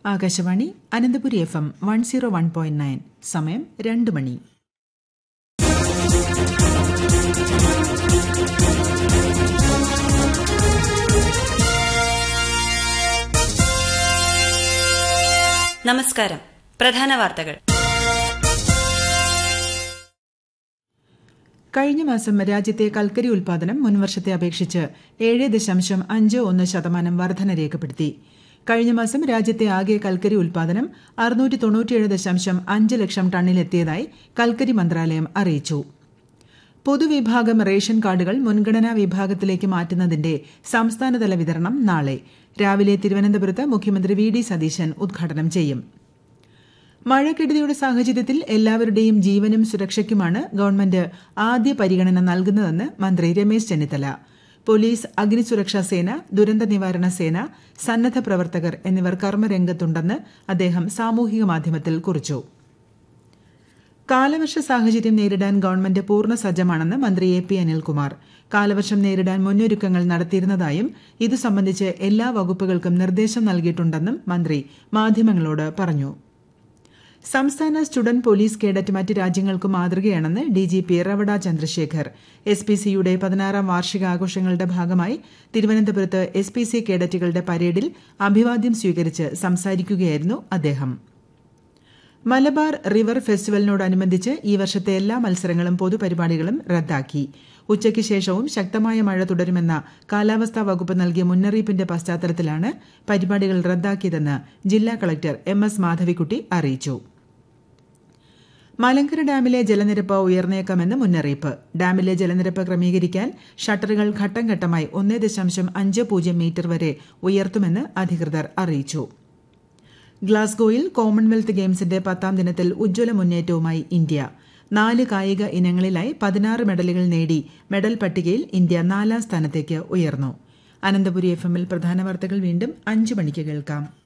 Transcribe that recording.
Akashvani Ananthapuri F M one zero one point nine സമയം രണ്ട് മണി നമസ്കാരം പ്രധാന വാർത്തകൾ കഴിഞ്ഞ മാസം രാജ്യത്തെ കൽക്കരി ഉൽപാദനം മുൻവർഷത്തെ അപേക്ഷിച്ച് ഏഴ് ദശാംശം അഞ്ച് ഒന്ന് ശതമാനം വർധന രേഖപ്പെടുത്തി കഴിഞ്ഞ മാസം രാജ്യത്തെ ആകെ കൽക്കരി ഉൽപാദനം അറുന്നൂറ്റി തൊണ്ണൂറ്റിയേഴ് ദശാംശം അഞ്ച് ലക്ഷം ടണ്ണിലെത്തിയതായി കൽക്കരി മന്ത്രാലയം അറിയിച്ചു പൊതുവിഭാഗം റേഷൻ കാർഡുകൾ മുൻഗണനാ വിഭാഗത്തിലേക്ക് മാറ്റുന്നതിന്റെ സംസ്ഥാനതല വിതരണം നാളെ രാവിലെ തിരുവനന്തപുരത്ത് മുഖ്യമന്ത്രി വി ഡി സതീശൻ ഉദ്ഘാടനം ചെയ്യും മഴക്കെടുതിയുടെ സാഹചര്യത്തിൽ എല്ലാവരുടെയും ജീവനും സുരക്ഷയ്ക്കുമാണ് ഗവൺമെന്റ് ആദ്യ പരിഗണന നൽകുന്നതെന്ന് മന്ത്രി രമേശ് ചെന്നിത്തല പോലീസ് അഗ്നിസുരക്ഷാ സേന ദുരന്ത നിവാരണ സേന സന്നദ്ധ പ്രവർത്തകർ എന്നിവർ കർമ്മരംഗത്തുണ്ടെന്ന് അദ്ദേഹം സാമൂഹിക മാധ്യമത്തിൽ കുറിച്ചു കാലവർഷ സാഹചര്യം നേരിടാൻ ഗവൺമെന്റ് പൂർണ്ണ സജ്ജമാണെന്ന് മന്ത്രി എ പി അനിൽകുമാർ കാലവർഷം നേരിടാൻ മുന്നൊരുക്കങ്ങൾ നടത്തിയിരുന്നതായും ഇതു സംബന്ധിച്ച് എല്ലാ വകുപ്പുകൾക്കും നിർദ്ദേശം നൽകിയിട്ടുണ്ടെന്നും മന്ത്രി മാധ്യമങ്ങളോട് പറഞ്ഞു സംസ്ഥാന സ്റ്റുഡന്റ് പോലീസ് കേഡറ്റ് മറ്റ് രാജ്യങ്ങൾക്ക് മാതൃകയാണെന്ന് DGP Ravada Chandrasekhar S P സിയുടെ പതിനാറാം വാർഷികാഘോഷങ്ങളുടെ ഭാഗമായി തിരുവനന്തപുരത്ത് എസ് പി സി കേഡറ്റുകളുടെ പരേഡിൽ അഭിവാദ്യം സ്വീകരിച്ച് സംസാരിക്കുകയായിരുന്നു അദ്ദേഹം മലബാർ റിവർ ഫെസ്റ്റിവലിനോടനുബന്ധിച്ച് ഈ വർഷത്തെ എല്ലാ മത്സരങ്ങളും പൊതുപരിപാടികളും റദ്ദാക്കി ഉച്ചയ്ക്ക് ശേഷവും ശക്തമായ മഴ തുടരുമെന്ന കാലാവസ്ഥാ വകുപ്പ് നൽകിയ മുന്നറിയിപ്പിന്റെ പശ്ചാത്തലത്തിലാണ് പരിപാടികൾ റദ്ദാക്കിയതെന്ന് ജില്ലാ കളക്ടർ എം എസ് മാധവിക്കുട്ടി അറിയിച്ചു മലങ്കര ഡാമിലെ ജലനിരപ്പ് ഉയർന്നേക്കാമെന്ന് മുന്നറിയിപ്പ് ഡാമിലെ ജലനിരപ്പ് ക്രമീകരിക്കാൻ ഷട്ടറുകൾ ഘട്ടം ഘട്ടമായി ഒന്നേ ദശാംശം അഞ്ച് പൂജ്യം മീറ്റർ വരെ ഉയർത്തുമെന്ന് അധികൃതർ അറിയിച്ചു ഗ്ലാസ്ഗോയിൽ കോമൺവെൽത്ത് ഗെയിംസിന്റെ പത്താം ദിനത്തിൽ ഉജ്ജ്വല മുന്നേറ്റവുമായി ഇന്ത്യ നാല് കായിക ഇനങ്ങളിലായി പതിനാറ് മെഡലുകൾ നേടി മെഡൽ പട്ടികയിൽ ഇന്ത്യ നാലാം സ്ഥാനത്തേക്ക് ഉയർന്നു അനന്തപുരി എഫ് എമ്മിൽ പ്രധാന വാർത്തകൾ വീണ്ടും അഞ്ചു മണിക്ക് കേൾക്കാം